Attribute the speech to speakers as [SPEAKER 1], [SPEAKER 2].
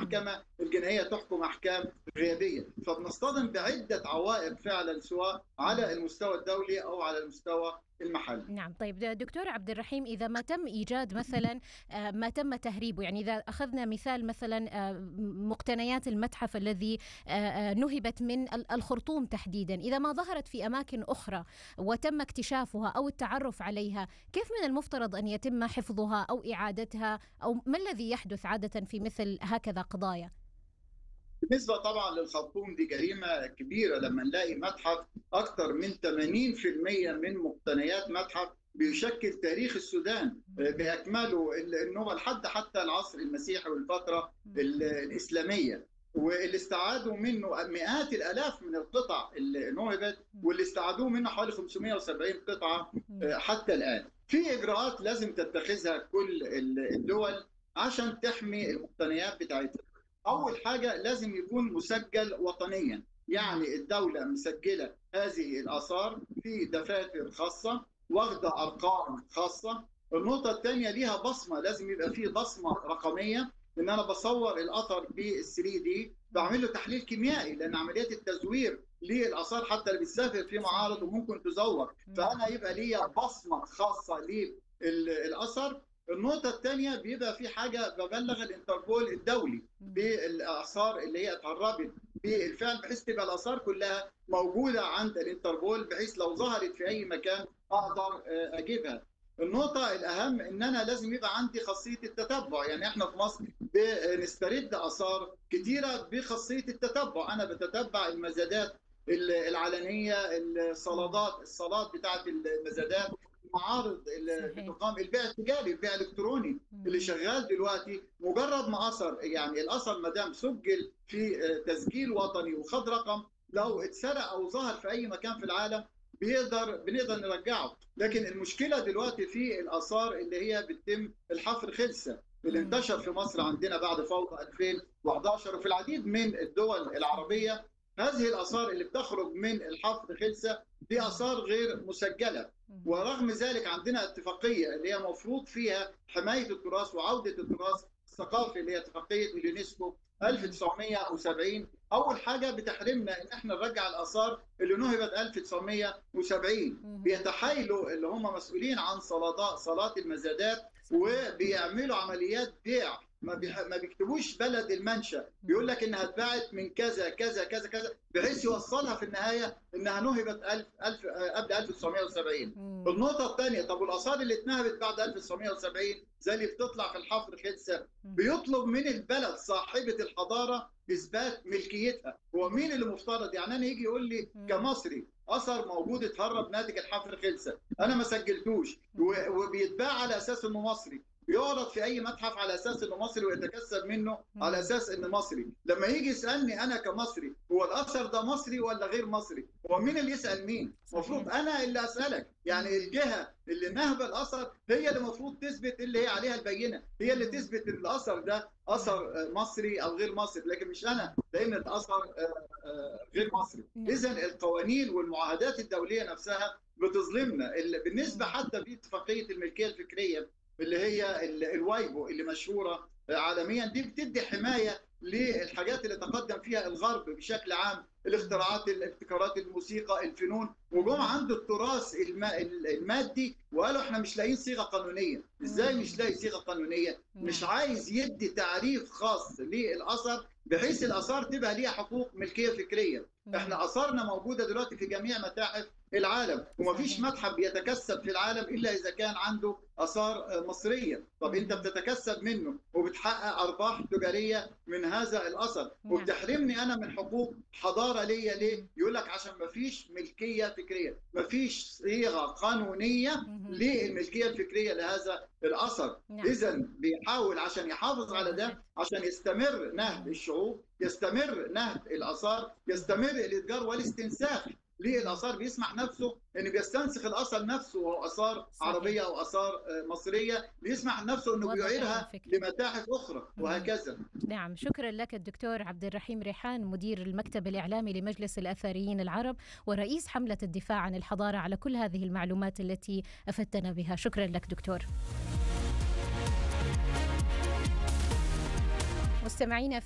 [SPEAKER 1] المحكمه الجنائيه تحكم احكام غيابيه فبنصطدم بعده عوائق فعلا سواء على المستوى الدولي او على المستوى المحلي
[SPEAKER 2] نعم طيب دكتور عبد الرحيم إذا ما تم إيجاد مثلا ما تم تهريبه يعني إذا أخذنا مثال مثلا مقتنيات المتحف الذي نهبت من الخرطوم تحديدا إذا ما ظهرت في أماكن أخرى وتم اكتشافها أو التعرف عليها كيف من المفترض أن يتم حفظها أو إعادتها أو ما الذي يحدث عادة في مثل هكذا قضايا؟
[SPEAKER 1] بالنسبه طبعا للخرطوم دي جريمه كبيره لما نلاقي متحف اكثر من 80% من مقتنيات متحف بيشكل تاريخ السودان باكمله ان هو لحد حتى العصر المسيحي والفتره الاسلاميه واللي استعادوا منه مئات الالاف من القطع اللي نهبت واللي استعادوه منه حوالي 570 قطعه حتى الان. في اجراءات لازم تتخذها كل الدول عشان تحمي المقتنيات بتاعتها. اول حاجه لازم يكون مسجل وطنيا يعني الدوله مسجله هذه الاثار في دفاتر خاصه واخده ارقام خاصه النقطه الثانيه ليها بصمه لازم يبقى فيه بصمه رقميه ان انا بصور الاثر بال 3 دي بعمل له تحليل كيميائي لان عمليات التزوير للاثار حتى اللي بتسافر في معارض وممكن تزور فانا يبقى ليا بصمه خاصه للاثر النقطة الثانية بيبقى في حاجة ببلغ الانتربول الدولي بالآثار اللي هي اتهربت بالفعل بحيث تبقى الآثار كلها موجودة عند الانتربول بحيث لو ظهرت في أي مكان أقدر أجيبها. النقطة الأهم إن أنا لازم يبقى عندي خاصية التتبع، يعني إحنا في مصر بنسترد آثار كتيرة بخاصية التتبع، أنا بتتبع المزادات العلنيه الصلادات الصالات بتاعت المزادات المعارض اللي بتقام البيع التجاري البيع الالكتروني اللي شغال دلوقتي مجرد ما اثر يعني الاثر ما دام سجل في تسجيل وطني وخد رقم لو اتسرق او ظهر في اي مكان في العالم بيقدر بنقدر نرجعه لكن المشكله دلوقتي في الاثار اللي هي بتتم الحفر خلسه اللي انتشر في مصر عندنا بعد فوضى 2011 وفي العديد من الدول العربيه هذه الاثار اللي بتخرج من الحفر خلسه دي اثار غير مسجله ورغم ذلك عندنا اتفاقيه اللي هي مفروض فيها حمايه التراث وعوده التراث الثقافي اللي هي اتفاقيه اليونسكو 1970 اول حاجه بتحرمنا ان احنا نرجع الاثار اللي نهبت 1970 بيتحايلوا اللي هم مسؤولين عن صلاه صلاه المزادات وبيعملوا عمليات بيع ما ما بيكتبوش بلد المنشا بيقول لك انها اتباعت من كذا كذا كذا كذا بحيث يوصلها في النهايه انها نهبت 1000 1000 قبل 1970 النقطه الثانيه طب والاثار اللي اتنهبت بعد 1970 زي اللي بتطلع في الحفر خلسه بيطلب من البلد صاحبه الحضاره اثبات ملكيتها هو مين اللي مفترض يعني انا يجي يقول لي كمصري اثر موجود اتهرب ناتج الحفر خلسه انا ما سجلتوش وبيتباع على اساس انه مصري يعرض في اي متحف على اساس انه مصري ويتكسب منه على اساس انه مصري لما يجي يسالني انا كمصري هو الاثر ده مصري ولا غير مصري هو مين اللي يسال مين المفروض انا اللي اسالك يعني الجهه اللي نهب الاثر هي اللي المفروض تثبت اللي هي عليها البينه هي اللي تثبت ان الاثر ده اثر مصري او غير مصري لكن مش انا لان الاثر غير مصري اذا القوانين والمعاهدات الدوليه نفسها بتظلمنا بالنسبه حتى في اتفاقيه الملكيه الفكريه اللي هي الوايبو اللي مشهوره عالميا دي بتدي حمايه للحاجات اللي تقدم فيها الغرب بشكل عام الاختراعات الابتكارات الموسيقى الفنون وجم عند التراث المادي وقالوا احنا مش لاقيين صيغه قانونيه ازاي مش لاقي صيغه قانونيه مش عايز يدي تعريف خاص للاثر بحيث الاثار تبقى ليها حقوق ملكيه فكريه احنا اثارنا موجوده دلوقتي في جميع متاحف العالم ومفيش متحف بيتكسب في العالم الا اذا كان عنده اثار مصريه طب انت بتتكسب منه وبتحقق ارباح تجاريه من هذا الاثر وبتحرمني انا من حقوق حضاره ليا ليه يقول لك عشان مفيش ملكيه فكريه مفيش صيغه قانونيه للملكيه الفكريه لهذا الاثر اذا بيحاول عشان يحافظ على ده عشان يستمر نهب الشعوب يستمر نهب الاثار يستمر الاتجار والاستنساخ للاثار بيسمح نفسه انه بيستنسخ الاثر نفسه وهو اثار صحيح. عربيه او اثار مصريه بيسمح نفسه انه بيعيرها لمتاحف اخرى وهكذا
[SPEAKER 2] نعم شكرا لك الدكتور عبد الرحيم ريحان مدير المكتب الاعلامي لمجلس الاثريين العرب ورئيس حمله الدفاع عن الحضاره على كل هذه المعلومات التي افدتنا بها شكرا لك دكتور مستمعينا في